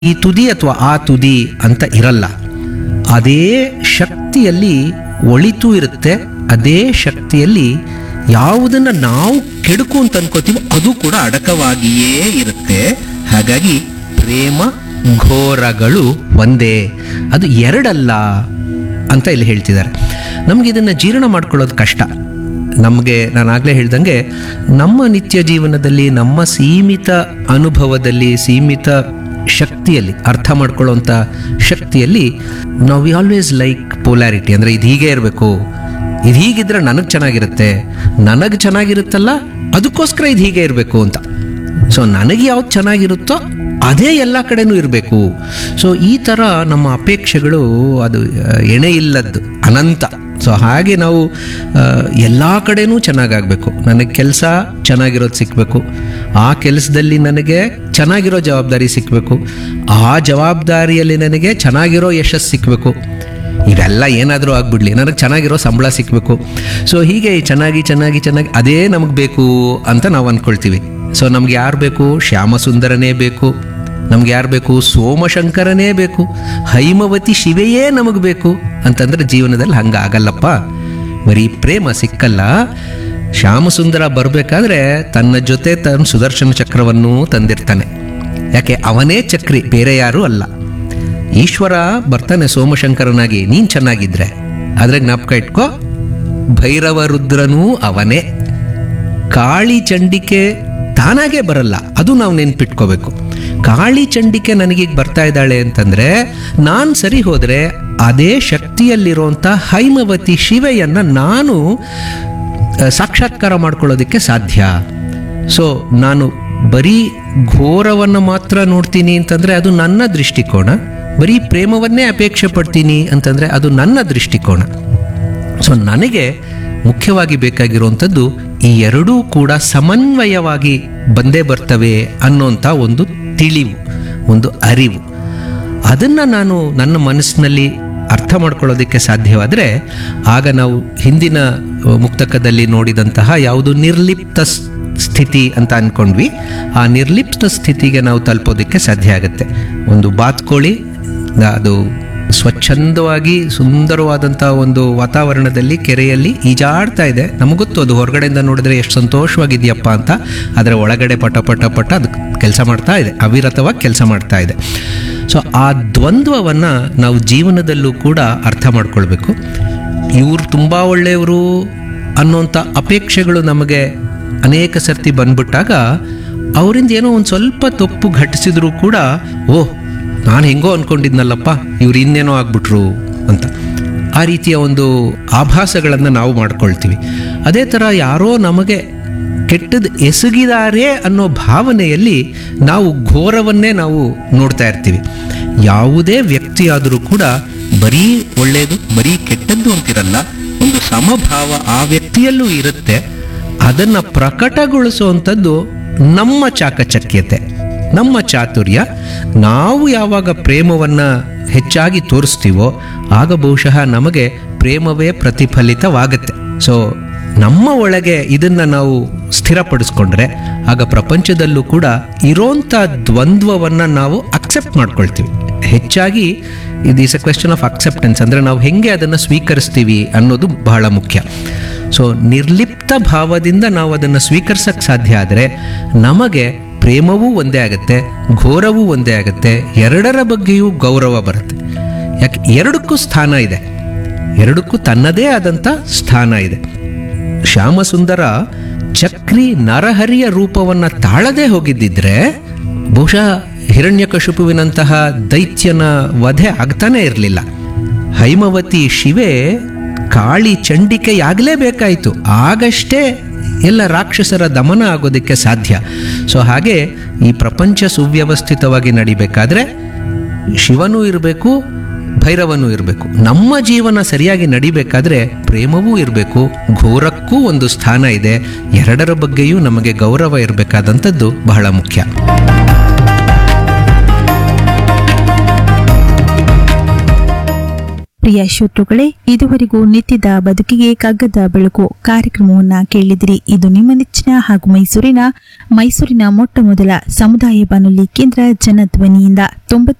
ಈ ತುದಿ ಅಥವಾ ಆ ತುದಿ ಅಂತ ಇರಲ್ಲ ಅದೇ ಶಕ್ತಿಯಲ್ಲಿ ಒಳಿತು ಇರುತ್ತೆ ಅದೇ ಶಕ್ತಿಯಲ್ಲಿ ಯಾವುದನ್ನ ನಾವು ಕೆಡುಕು ಅಂತ ಅನ್ಕೋತೀವೋ ಅದು ಕೂಡ ಅಡಕವಾಗಿಯೇ ಇರುತ್ತೆ ಹಾಗಾಗಿ ಪ್ರೇಮ ಘೋರಗಳು ಒಂದೇ ಅದು ಎರಡಲ್ಲ ಅಂತ ಇಲ್ಲಿ ಹೇಳ್ತಿದ್ದಾರೆ ನಮ್ಗೆ ಇದನ್ನ ಜೀರ್ಣ ಮಾಡ್ಕೊಳ್ಳೋದು ಕಷ್ಟ ನಮಗೆ ನಾನು ಆಗಲೇ ಹೇಳ್ದಂಗೆ ನಮ್ಮ ನಿತ್ಯ ಜೀವನದಲ್ಲಿ ನಮ್ಮ ಸೀಮಿತ ಅನುಭವದಲ್ಲಿ ಸೀಮಿತ ಶಕ್ತಿಯಲ್ಲಿ ಅರ್ಥ ಮಾಡ್ಕೊಳ್ಳೋಂಥ ಶಕ್ತಿಯಲ್ಲಿ ನಾವು ವಿ ಆಲ್ವೇಸ್ ಲೈಕ್ ಪೋಲಾರಿಟಿ ಅಂದರೆ ಇದು ಹೀಗೆ ಇರಬೇಕು ಇದು ಹೀಗಿದ್ರೆ ನನಗೆ ಚೆನ್ನಾಗಿರುತ್ತೆ ನನಗೆ ಚೆನ್ನಾಗಿರುತ್ತಲ್ಲ ಅದಕ್ಕೋಸ್ಕರ ಇದು ಹೀಗೆ ಇರಬೇಕು ಅಂತ ಸೊ ನನಗೆ ಯಾವ್ದು ಚೆನ್ನಾಗಿರುತ್ತೋ ಅದೇ ಎಲ್ಲ ಕಡೆನೂ ಇರಬೇಕು ಸೊ ಈ ಥರ ನಮ್ಮ ಅಪೇಕ್ಷೆಗಳು ಅದು ಆ, ಎಣೆ ಇಲ್ಲದ್ದು ಅನಂತ ಸೊ ಹಾಗೆ ನಾವು ಎಲ್ಲ ಕಡೆನೂ ಚೆನ್ನಾಗಾಗಬೇಕು ನನಗೆ ಕೆಲಸ ಚೆನ್ನಾಗಿರೋದು ಸಿಕ್ಕಬೇಕು ಆ ಕೆಲಸದಲ್ಲಿ ನನಗೆ ಚೆನ್ನಾಗಿರೋ ಜವಾಬ್ದಾರಿ ಸಿಕ್ಕಬೇಕು ಆ ಜವಾಬ್ದಾರಿಯಲ್ಲಿ ನನಗೆ ಚೆನ್ನಾಗಿರೋ ಯಶಸ್ಸು ಸಿಕ್ಕಬೇಕು ಇವೆಲ್ಲ ಏನಾದರೂ ಆಗ್ಬಿಡ್ಲಿ ನನಗೆ ಚೆನ್ನಾಗಿರೋ ಸಂಬಳ ಸಿಕ್ಕಬೇಕು ಸೊ ಹೀಗೆ ಚೆನ್ನಾಗಿ ಚೆನ್ನಾಗಿ ಚೆನ್ನಾಗಿ ಅದೇ ನಮಗೆ ಬೇಕು ಅಂತ ನಾವು ಅಂದ್ಕೊಳ್ತೀವಿ ಸೊ ನಮ್ಗೆ ಯಾರು ಬೇಕು ಶ್ಯಾಮಸುಂದರನೇ ಬೇಕು ನಮ್ಗೆ ಯಾರು ಬೇಕು ಸೋಮಶಂಕರನೇ ಬೇಕು ಹೈಮವತಿ ಶಿವೆಯೇ ನಮಗೆ ಬೇಕು ಅಂತಂದ್ರೆ ಜೀವನದಲ್ಲಿ ಹಂಗಾಗಲ್ಲಪ್ಪ ಬರೀ ಪ್ರೇಮ ಸಿಕ್ಕಲ್ಲ ಶ್ಯಾಮಸುಂದರ ಬರಬೇಕಾದ್ರೆ ತನ್ನ ಜೊತೆ ತನ್ನ ಸುದರ್ಶನ ಚಕ್ರವನ್ನೂ ತಂದಿರ್ತಾನೆ ಯಾಕೆ ಅವನೇ ಚಕ್ರಿ ಬೇರೆ ಯಾರೂ ಅಲ್ಲ ಈಶ್ವರ ಬರ್ತಾನೆ ಸೋಮಶಂಕರನಾಗಿ ನೀನ್ ಚೆನ್ನಾಗಿದ್ರೆ ಆದ್ರೆ ಜ್ಞಾಪಕ ಇಟ್ಕೋ ಭೈರವ ರುದ್ರನೂ ಅವನೇ ಕಾಳಿ ಚಂಡಿಕೆ ತಾನಾಗೆ ಬರಲ್ಲ ಅದು ನಾವು ನೆನ್ಪಿಟ್ಕೋಬೇಕು ಕಾಳಿ ಚಂಡಿಕೆ ನನಗೀಗ ಬರ್ತಾ ಇದ್ದಾಳೆ ಅಂತಂದ್ರೆ ನಾನು ಸರಿ ಹೋದ್ರೆ ಅದೇ ಶಕ್ತಿಯಲ್ಲಿರುವಂಥ ಹೈಮವತಿ ಶಿವೆಯನ್ನ ನಾನು ಆ, ಸಾಕ್ಷಾತ್ಕಾರ ಮಾಡ್ಕೊಳ್ಳೋದಕ್ಕೆ ಸಾಧ್ಯ ಸೊ ನಾನು ಬರೀ ಘೋರವನ್ನು ಮಾತ್ರ ನೋಡ್ತೀನಿ ಅಂತಂದ್ರೆ ಅದು ನನ್ನ ದೃಷ್ಟಿಕೋನ ಬರೀ ಪ್ರೇಮವನ್ನೇ ಅಪೇಕ್ಷೆ ಪಡ್ತೀನಿ ಅಂತಂದ್ರೆ ಅದು ನನ್ನ ದೃಷ್ಟಿಕೋನ ಸೊ ನನಗೆ ಮುಖ್ಯವಾಗಿ ಬೇಕಾಗಿರುವಂಥದ್ದು ಈ ಎರಡೂ ಕೂಡ ಸಮನ್ವಯವಾಗಿ ಬಂದೇ ಬರ್ತವೆ ಅನ್ನೋಂಥ ಒಂದು ತಿಳಿವು ಒಂದು ಅರಿವು ಅದನ್ನು ನಾನು ನನ್ನ ಮನಸ್ಸಿನಲ್ಲಿ ಅರ್ಥ ಮಾಡ್ಕೊಳ್ಳೋದಕ್ಕೆ ಸಾಧ್ಯವಾದರೆ ಆಗ ನಾವು ಹಿಂದಿನ ಅಹ್, ಮುಕ್ತಕದಲ್ಲಿ ನೋಡಿದಂತಹ ಯಾವುದು ನಿರ್ಲಿಪ್ತ ಸ್- ಸ್ಥಿತಿ ಅಂತ ಅಂದ್ಕೊಂಡ್ವಿ ಆ ನಿರ್ಲಿಪ್ತ ಸ್ಥಿತಿಗೆ ನಾವು ತಲುಪೋದಕ್ಕೆ ಸಾಧ್ಯ ಆಗುತ್ತೆ ಒಂದು ಬಾತ್ಕೋಳಿ ಅದು ಸ್ವಚ್ಛಂದವಾಗಿ ಸುಂದರವಾದಂಥ ಒಂದು ವಾತಾವರಣದಲ್ಲಿ ಕೆರೆಯಲ್ಲಿ ಈಜಾಡ್ತಾ ಇದೆ ನಮಗೊತ್ತು ಅದು ಹೊರಗಡೆಯಿಂದ ನೋಡಿದ್ರೆ ಎಷ್ಟು ಸಂತೋಷವಾಗಿದೆಯಪ್ಪ ಅಂತ ಅದರ ಒಳಗಡೆ ಪಟ ಪಟ ಪಟ ಅದು ಕೆಲಸ ಮಾಡ್ತಾ ಇದೆ ಅವಿರತವಾಗಿ ಕೆಲಸ ಮಾಡ್ತಾ ಇದೆ ಸೊ ಆ ದ್ವಂದ್ವವನ್ನು ನಾವು ಜೀವನದಲ್ಲೂ ಕೂಡ ಅರ್ಥ ಮಾಡ್ಕೊಳ್ಬೇಕು ಇವರು ತುಂಬ ಒಳ್ಳೆಯವರು ಅನ್ನೋಂಥ ಅಪೇಕ್ಷೆಗಳು ನಮಗೆ ಅನೇಕ ಸರ್ತಿ ಬಂದ್ಬಿಟ್ಟಾಗ ಅವರಿಂದ ಏನೋ ಒಂದು ಸ್ವಲ್ಪ ತಪ್ಪು ಘಟಿಸಿದ್ರು ಕೂಡ ಓಹ್ ನಾನು ಹೆಂಗೋ ಅನ್ಕೊಂಡಿದ್ನಲ್ಲಪ್ಪ ಇವ್ರು ಇನ್ನೇನೋ ಆಗ್ಬಿಟ್ರು ಅಂತ ಆ ರೀತಿಯ ಒಂದು ಆಭಾಸಗಳನ್ನು ನಾವು ಮಾಡ್ಕೊಳ್ತೀವಿ ಅದೇ ಥರ ಯಾರೋ ನಮಗೆ ಕೆಟ್ಟದ್ದು ಎಸಗಿದಾರೆ ಅನ್ನೋ ಭಾವನೆಯಲ್ಲಿ ನಾವು ಘೋರವನ್ನೇ ನಾವು ನೋಡ್ತಾ ಇರ್ತೀವಿ ಯಾವುದೇ ವ್ಯಕ್ತಿಯಾದರೂ ಕೂಡ ಬರೀ ಒಳ್ಳೆಯದು ಬರೀ ಕೆಟ್ಟದ್ದು ಅಂತಿರಲ್ಲ ಒಂದು ಸಮಭಾವ ಆ ವ್ಯಕ್ತಿಯಲ್ಲೂ ಇರುತ್ತೆ ಅದನ್ನ ಪ್ರಕಟಗೊಳಿಸುವಂಥದ್ದು ನಮ್ಮ ಚಾಕಚಕ್ಯತೆ ನಮ್ಮ ಚಾತುರ್ಯ ನಾವು ಯಾವಾಗ ಪ್ರೇಮವನ್ನ ಹೆಚ್ಚಾಗಿ ತೋರಿಸ್ತೀವೋ ಆಗ ಬಹುಶಃ ನಮಗೆ ಪ್ರೇಮವೇ ಪ್ರತಿಫಲಿತವಾಗುತ್ತೆ ಸೊ ನಮ್ಮ ಒಳಗೆ ಇದನ್ನ ನಾವು ಸ್ಥಿರಪಡಿಸ್ಕೊಂಡ್ರೆ ಆಗ ಪ್ರಪಂಚದಲ್ಲೂ ಕೂಡ ಇರೋಂಥ ದ್ವಂದ್ವವನ್ನು ನಾವು ಅಕ್ಸೆಪ್ಟ್ ಮಾಡ್ಕೊಳ್ತೀವಿ ಹೆಚ್ಚಾಗಿ ಇದು is a question of acceptance ಅಂದರೆ ನಾವು ಹೆಂಗೆ ಅದನ್ನು ಸ್ವೀಕರಿಸ್ತೀವಿ ಅನ್ನೋದು ಬಹಳ ಮುಖ್ಯ ಸೊ ನಿರ್ಲಿಪ್ತ ಭಾವದಿಂದ ನಾವು ಅದನ್ನು ಸ್ವೀಕರಿಸಕ್ಕೆ ಸಾಧ್ಯ ಆದರೆ ನಮಗೆ ಪ್ರೇಮವೂ ಒಂದೇ ಆಗುತ್ತೆ ಘೋರವೂ ಒಂದೇ ಆಗುತ್ತೆ ಎರಡರ ಬಗ್ಗೆಯೂ ಗೌರವ ಬರುತ್ತೆ ಯಾಕೆ ಎರಡಕ್ಕೂ ಸ್ಥಾನ ಇದೆ ಎರಡಕ್ಕೂ ತನ್ನದೇ ಆದಂಥ ಸ್ಥಾನ ಇದೆ ಶ್ಯಾಮಸುಂದರ ಚಕ್ರಿ ನರಹರಿಯ ರೂಪವನ್ನ ತಾಳದೆ ಹೋಗಿದ್ದಿದ್ರೆ ಬಹುಶಃ ಹಿರಣ್ಯಕಶುಪುವಿನಂತಹ ದೈತ್ಯನ ವಧೆ ಆಗ್ತಾನೆ ಇರಲಿಲ್ಲ ಹೈಮವತಿ ಶಿವೆ ಕಾಳಿ ಚಂಡಿಕೆಯಾಗಲೇಬೇಕಾಯಿತು ಆಗಷ್ಟೇ ಎಲ್ಲ ರಾಕ್ಷಸರ ದಮನ ಆಗೋದಕ್ಕೆ ಸಾಧ್ಯ ಸೊ ಹಾಗೆ ಈ ಪ್ರಪಂಚ ಸುವ್ಯವಸ್ಥಿತವಾಗಿ ನಡಿಬೇಕಾದ್ರೆ ಶಿವನೂ ಇರಬೇಕು ಭೈರವನೂ ಇರಬೇಕು ನಮ್ಮ ಜೀವನ ಸರಿಯಾಗಿ ನಡಿಬೇಕಾದ್ರೆ ಪ್ರೇಮವೂ ಇರಬೇಕು ಘೋರಕ್ಕೂ ಒಂದು ಸ್ಥಾನ ಇದೆ ಎರಡರ ಬಗ್ಗೆಯೂ ನಮಗೆ ಗೌರವ ಇರಬೇಕಾದಂಥದ್ದು ಬಹಳ ಮುಖ್ಯ ಪ್ರಿಯ ಶ್ರೋತೃಗಳೇ ಇದುವರೆಗೂ ನಿತ್ಯದ ಬದುಕಿಗೆ ಕಗ್ಗದ ಬೆಳಕು ಕಾರ್ಯಕ್ರಮವನ್ನ ಕೇಳಿದಿರಿ ಇದು ನಿಮ್ಮ ನೆಚ್ಚಿನ ಹಾಗೂ ಮೈಸೂರಿನ ಮೈಸೂರಿನ ಮೊಟ್ಟ ಮೊದಲ ಸಮುದಾಯ ಬಾನುಲಿ ಕೇಂದ್ರ ಜನಧ್ವನಿಯಿಂದ ತೊಂಬತ್ತು